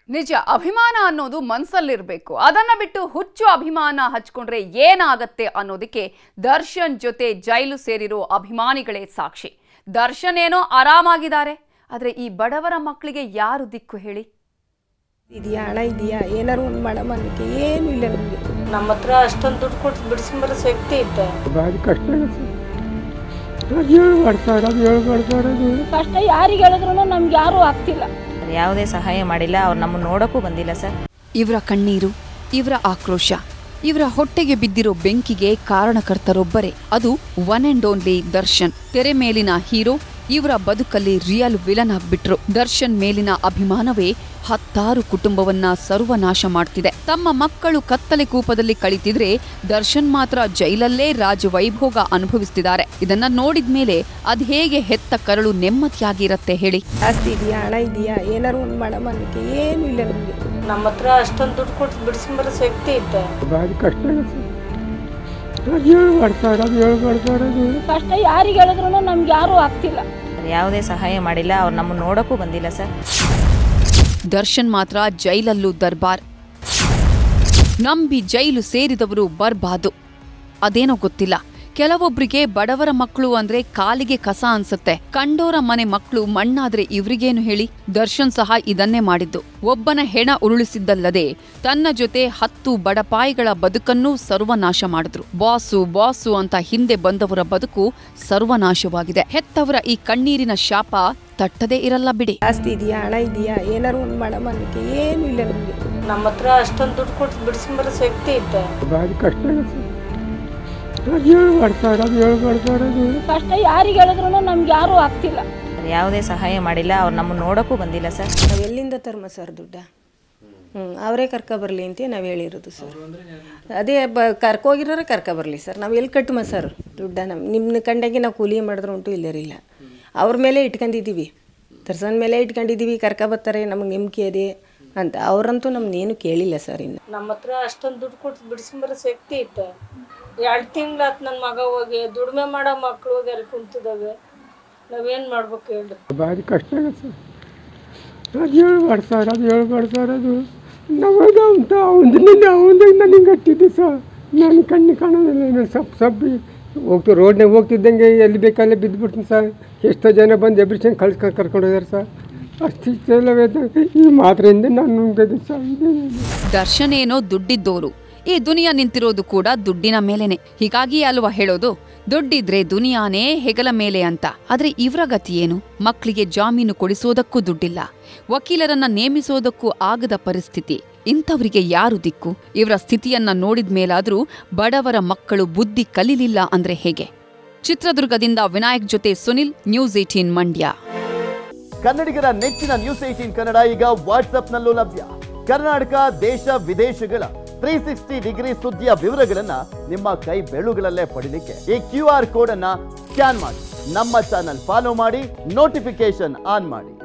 ನಿಜ ಅಭಿಮಾನ ಅನ್ನೋದು ಮನ್ಸಲ್ಲಿರ್ಬೇಕು ಅದನ್ನ ಬಿಟ್ಟು ಹುಚ್ಚು ಅಭಿಮಾನ ಹಚ್ಕೊಂಡ್ರೆ ಏನಾಗತ್ತೆ ಅನ್ನೋದಕ್ಕೆ ದರ್ಶನ್ ಜೊತೆ ಜೈಲು ಸೇರಿರೋ ಅಭಿಮಾನಿಗಳೇ ಸಾಕ್ಷಿ ದರ್ಶನ್ ಏನೋ ಆರಾಮಾಗಿದ್ದಾರೆ ಆದ್ರೆ ಈ ಬಡವರ ಮಕ್ಕಳಿಗೆ ಯಾರು ದಿಕ್ಕು ಹೇಳಿ ಇದೆಯಾ ಹಣ ಇದೆಯಾ ಏನಾರು ಒಂದು ಮಾಡಮ್ಮ ಅನ್ನೋಕ್ಕೆ ಏನೂ ಇಲ್ಲ ನಮಗೆ ನಮ್ಮ ಹತ್ರ ಅಷ್ಟೊಂದು ದುಡ್ಡು ಕೊಟ್ಟು ಬಿಡಿಸ್ಕೊಂಬರೋ ಶಕ್ತಿ ಇತ್ತು ಭಾರಿ ಕಷ್ಟ ಆಗುತ್ತೆ ಅದು ಹೇಳ್ಬಾರ್ದು ಸರ್ ಅದು ಹೇಳ್ಬಾರ್ದು ಸರ್ ಅದು ಕಷ್ಟ ಯಾರಿಗೆ ಹೇಳಿದ್ರು ನಮ್ಗೆ ಯಾರೂ ಆಗ್ತಿಲ್ಲ ಯಾವುದೇ ಸಹಾಯ ಮಾಡಿಲ್ಲ ಅವ್ರು ನಮ್ಮನ್ನು ನೋಡೋಕ್ಕೂ ಬಂದಿಲ್ಲ ಸರ್ ಇವರ ಕಣ್ಣೀರು ಇವರ ಆಕ್ರೋಶ ಇವರ ಹೊಟ್ಟೆಗೆ ಬಿದ್ದಿರೋ ಬೆಂಕಿಗೆ ಕಾರಣಕರ್ತರೊಬ್ಬರೇ ಅದು ಒನ್ ಅಂಡ್ ಓನ್ಲಿ ದರ್ಶನ್ ತೆರೆ ಮೇಲಿನ ಹೀರೋ ಇವರ ಬದುಕಲ್ಲಿ ರಿಯಲ್ ವಿಲನ್ ಆಗ್ಬಿಟ್ರು ದರ್ಶನ್ ಮೇಲಿನ ಅಭಿಮಾನವೇ ಹತ್ತಾರು ಕುಟುಂಬವನ್ನ ಸರ್ವನಾಶ ಮಾಡ್ತಿದೆ ತಮ್ಮ ಮಕ್ಕಳು ಕತ್ತಲೆ ಕೂಪದಲ್ಲಿ ಕಳಿತಿದ್ರೆ ದರ್ಶನ್ ಮಾತ್ರ ಜೈಲಲ್ಲೇ ರಾಜ ವೈಭೋಗ ಅನುಭವಿಸ್ತಿದ್ದಾರೆ ಇದನ್ನ ನೋಡಿದ್ಮೇಲೆ ಅದ್ ಹೇಗೆ ಹೆತ್ತ ಕರಳು ನೆಮ್ಮದಿಯಾಗಿರತ್ತೆ ಹೇಳಿ ಆಸ್ತಿ ಇದೆಯಾ ಹಣ ಇದೆಯಾ ಏನಾರು ಒಂದು ಮಾಡಮ್ಮ ಅನ್ನೋಕ್ಕೆ ಏನೂ ಇಲ್ಲ ನಮಗೆ ನಮ್ಮ ಹತ್ರ ಅಷ್ಟೊಂದು ದುಡ್ಡು ಕೊಟ್ಟು ಬಿಡಿಸ್ಕೊಂಬರೋ ಶಕ್ತಿ ಇತ್ತು ಭಾರಿ ಕಷ್ಟ ಆಗುತ್ತೆ ಅದು ಹೇಳ್ಬಾರ್ದು ಸರ್ ಅದು ಹೇಳ್ಬಾರ್ದು ಸರ್ ಅದು ಕಷ್ಟ ಯಾರಿಗೆ ಹೇಳಿದ್ರು ನಮ್ಗೆ ಯಾರೂ ಆಗ್ತಿಲ್ಲ ಯಾವುದೇ ಸಹಾಯ ಮಾಡಿಲ್ಲ ಅವ್ರು ನಮ್ಮನ್ನು ನೋಡೋಕ್ಕೂ ಬಂದಿಲ್ಲ ಸರ್ ದರ್ಶನ್ ಮಾತ್ರ ಜೈಲಲ್ಲೂ ದರ್ಬಾರ್ ನಂಬಿ ಜೈಲು ಸೇರಿದವರು ಬರ್ಬಾದು ಅದೇನೋ ಗೊತ್ತಿಲ್ಲ ಕೆಲವೊಬ್ರಿಗೆ ಬಡವರ ಮಕ್ಕಳು ಅಂದ್ರೆ ಕಾಲಿಗೆ ಕಸ ಅನ್ಸತ್ತೆ ಕಂಡೋರ ಮನೆ ಮಕ್ಕಳು ಮಣ್ಣಾದ್ರೆ ಇವ್ರಿಗೇನು ಹೇಳಿ ದರ್ಶನ್ ಸಹ ಇದನ್ನೇ ಮಾಡಿದ್ದು ಒಬ್ಬನ ಹೆಣ ಉರುಳಿಸಿದ್ದಲ್ಲದೆ ತನ್ನ ಜೊತೆ ಹತ್ತು ಬಡಪಾಯಿಗಳ ಬದುಕನ್ನೂ ಸರ್ವನಾಶ ಮಾಡಿದ್ರು ಬಾಸು ಬಾಸು ಅಂತ ಹಿಂದೆ ಬಂದವರ ಬದುಕು ಸರ್ವನಾಶವಾಗಿದೆ ಹೆತ್ತವರ ಈ ಕಣ್ಣೀರಿನ ಶಾಪ ತಟ್ಟದೇ ಇರಲ್ಲ ಬಿಡಿ ಆಸ್ತಿ ಇದೆಯಾ ಹಣ ಇದೆಯಾ ಏನಾರು ಒಂದು ಮಾಡಮ್ಮ ಅನ್ನೋಕ್ಕೆ ಏನೂ ಇಲ್ಲ ನಮಗೆ ನಮ್ಮ ಹತ್ರ ಅಷ್ಟೊಂದು ದುಡ್ಡು ಕೊಟ್ಟು ಬಿಡಿಸ್ಕೊಂಬರೋ ಶಕ್ತಿ ಇತ್ತು ಭಾರಿ ಕಷ್ಟ ಆಗುತ್ತೆ ಅದು ಹೇಳ್ಬಾರ್ದು ಸರ್ ಅದು ಹೇಳ್ಬಾರ್ದು ಸರ್ ಅದು ಕಷ್ಟ ಯಾರಿಗೆ ಹೇಳಿದ್ರು ನಮ್ಗೆ ಯಾರೂ ಆಗ್ತಿಲ್ಲ ಯಾವುದೇ ಸಹಾಯ ಮಾಡಿಲ್ಲ ಅವ್ರು ನಮ್ಮನ್ನು ನೋಡೋಕ್ಕೂ ಬಂದಿಲ್ಲ ಸರ್ ನಾವು ಎಲ್ಲಿಂದ ತರ್ಮ ಸರ್ ದುಡ್ಡ ಹ್ಞೂ ಅವರೇ ಕರ್ಕೊ ಬರಲಿ ಅಂತ ನಾವು ಹೇಳಿರೋದು ಸರ್ ಅದೇ ಬ ಕರ್ಕೋಗಿರೋರೆ ಕರ್ಕೊ ಬರಲಿ ಸರ್ ನಾವು ಎಲ್ಲಿ ಕಟ್ಟುಮ ಸರ್ ದುಡ್ಡ ನಮ್ಮ ನಿಮ್ಮ ಕಂಡಾಗೆ ನಾವು ಕೂಲಿ ಮಾಡಿದ್ರು ಉಂಟು ಇಲ್ಲರಿಲ್ಲ ಅವ್ರ ಮೇಲೆ ಇಟ್ಕೊಂಡಿದ್ದೀವಿ ದರ್ಶನ್ ಮೇಲೆ ಇಟ್ಕೊಂಡಿದ್ದೀವಿ ಕರ್ಕೊ ಬರ್ತಾರೆ ನಮಗೆ ನಂಬಿಕೆ ಅದೇ ಅಂತ ಅವರಂತೂ ನಮ್ಮನ್ನೇನು ಕೇಳಿಲ್ಲ ಸರ್ ಇನ್ನು ನಮ್ಮ ಹತ್ರ ಅಷ್ಟೊಂದು ದುಡ್ಡು ಕೊಟ್ಟು ಬಿಡಿಸ್ಕೊಂಬರೋ ಶಕ್ತಿ ಇತ್ತು ಎರಡು ತಿಂಗ್ಳಾತ್ ನನ್ನ ಮಗ ಹೋಗಿ ದುಡಿಮೆ ಮಾಡೋ ಮಕ್ಳು ಹೋಗಿ ಅಲ್ಲಿ ಕುಂತಿದ್ದಾವೆ ನಾವೇನು ಮಾಡ್ಬೇಕು ಹೇಳಿ ಭಾರಿ ಕಷ್ಟ ಆಗುತ್ತೆ ಅದು ಹೇಳ್ಬಾರ್ದು ಸರ್ ಅದು ಹೇಳ್ಬಾರ್ದು ಸರ್ ಅದು ನಮಗೆ ಅಂತ ಅವನಿಂದ ಅವನಿಂದ ನನಗೆ ಕಟ್ಟಿದ್ದು ಸರ್ ನನ್ನ ಕಣ್ಣು ಕಾಣೋದಿಲ್ಲ ನಾನು ಸಪ್ ಸಪ್ಪಿ ಹೋಗ್ತು ರೋಡ್ನಾಗ ಹೋಗ್ತಿದ್ದಂಗೆ ಎಲ್ಲಿ ಬೇಕಲ್ಲೇ ಬಿದ್ದುಬಿಡ್ತೀನಿ ಸರ್ ಎಷ್ಟೋ ಜನ ಬಂದು ಎಬ್ರಿಸಂಗೆ ಕಳ್ಸಿ ಕರ್ಕೊಂಡು ಹೋಗ್ಯಾರ ಸರ್ ಅಷ್ಟಿಷ್ಟೆಲ್ಲವೇ ಈ ಮಾತ್ರೆಯಿಂದ ನಾನು ನುಂಗದೆ ಸರ್ ಇದೇನಿದೆ ದರ್ಶನ್ ಏನೋ ದುಡ್ಡಿದ್ದೋರು ಈ ದುನಿಯಾ ನಿಂತಿರೋದು ಕೂಡ ದುಡ್ಡಿನ ಮೇಲೆನೆ ಹೀಗಾಗಿ ಅಲ್ವಾ ಹೇಳೋದು ದುಡ್ಡಿದ್ರೆ ದುನಿಯಾನೇ ಹೆಗಲ ಮೇಲೆ ಅಂತ ಆದ್ರೆ ಇವ್ರ ಗತಿ ಏನು ಮಕ್ಕಳಿಗೆ ಜಾಮೀನು ಕೊಡಿಸೋದಕ್ಕೂ ದುಡ್ಡಿಲ್ಲ ವಕೀಲರನ್ನ ನೇಮಿಸೋದಕ್ಕೂ ಆಗದ ಪರಿಸ್ಥಿತಿ ಇಂಥವರಿಗೆ ಯಾರು ದಿಕ್ಕು ಇವರ ಸ್ಥಿತಿಯನ್ನ ನೋಡಿದ್ಮೇಲಾದ್ರೂ ಬಡವರ ಮಕ್ಕಳು ಬುದ್ಧಿ ಕಲಿಲಿಲ್ಲ ಅಂದ್ರೆ ಹೇಗೆ ಚಿತ್ರದುರ್ಗದಿಂದ ವಿನಾಯಕ್ ಜೊತೆ ಸುನಿಲ್ ನ್ಯೂಸ್ ಏಟೀನ್ ಮಂಡ್ಯ ಕನ್ನಡಿಗರ ನೆಚ್ಚಿನ ನ್ಯೂಸ್ ಏಟೀನ್ ಕನ್ನಡ ಈಗ ವಾಟ್ಸ್ಆಪ್ನಲ್ಲೂ ಲಭ್ಯ ಕರ್ನಾಟಕ ದೇಶ ವಿದೇಶಗಳ ತ್ರೀ ಸಿಕ್ಸ್ಟಿ ಡಿಗ್ರಿ ಸುದ್ದಿಯ ವಿವರಗಳನ್ನ ನಿಮ್ಮ ಕೈ ಬೆಳುಗಳಲ್ಲೇ ಪಡಿಲಿಕ್ಕೆ ಈ ಕ್ಯೂ ಆರ್ ಕೋಡ್ ಅನ್ನ ಸ್ಕ್ಯಾನ್ ಮಾಡಿ ನಮ್ಮ ಚಾನಲ್ ಫಾಲೋ ಮಾಡಿ ನೋಟಿಫಿಕೇಶನ್ ಆನ್ ಮಾಡಿ